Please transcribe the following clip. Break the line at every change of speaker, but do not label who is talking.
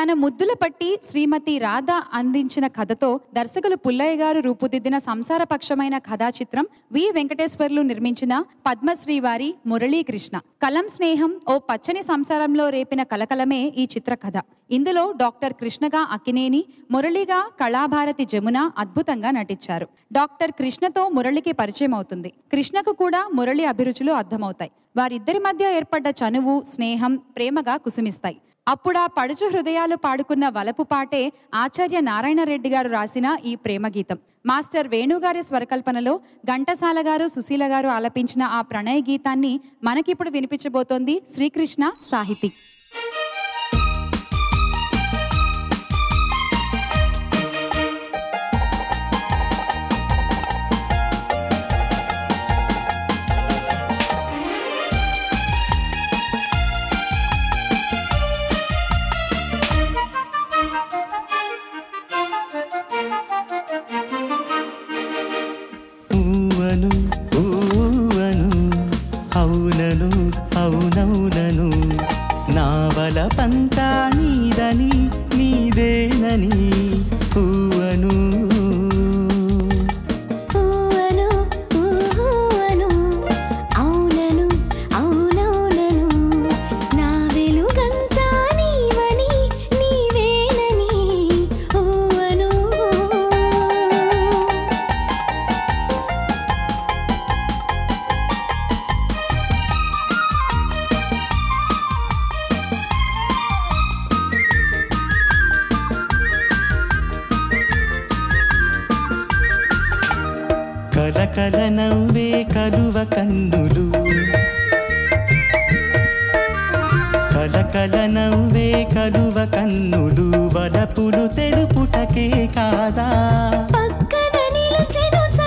తన ముద్దుల పట్టి శ్రీమతి రాధ అందించిన కథతో దర్శకులు పుల్లయ్య గారు రూపుదిద్దిన సంసారపక్షమైన కథా చిత్రం వి వెంకటేశ్వర్లు నిర్మించిన పద్మశ్రీ వారి మురళీకృష్ణ కలం స్నేహం ఓ పచ్చని సంసారంలో రేపిన కలకలమే ఈ చిత్ర కథ ఇందులో డాక్టర్ కృష్ణగా అక్కినేని మురళిగా కళాభారతి జమున అద్భుతంగా నటించారు డాక్టర్ కృష్ణతో మురళికి పరిచయం అవుతుంది కృష్ణకు కూడా మురళి అభిరుచులు అర్థమవుతాయి వారిద్దరి మధ్య ఏర్పడ్డ చనువు స్నేహం ప్రేమగా కుసుమిస్తాయి అప్పుడా పడుచు హృదయాలు పాడుకున్న వలపు పాటే ఆచార్య నారాయణ రెడ్డి గారు రాసిన ఈ ప్రేమ గీతం మాస్టర్ వేణుగారి స్వరకల్పనలో ఘంటసాల గారు సుశీల గారు ఆలపించిన ఆ ప్రణయ గీతాన్ని మనకిప్పుడు వినిపించబోతోంది శ్రీకృష్ణ సాహితీ
ఊవను ఊవను అవునను అవునవునను నా బల పంతా నీదని నీదేనని ఊవను
ఊవను ఊవను అవునను అవునవునను నా వెలుగంతా నీవని నీవేనని ఊవను
కలకల నవ్వే కలువ కన్నులు కలకల నవ్వే కలువ కన్నులు వలపులు తెలుపుటకే కాదా
పక్కన నిలిచెను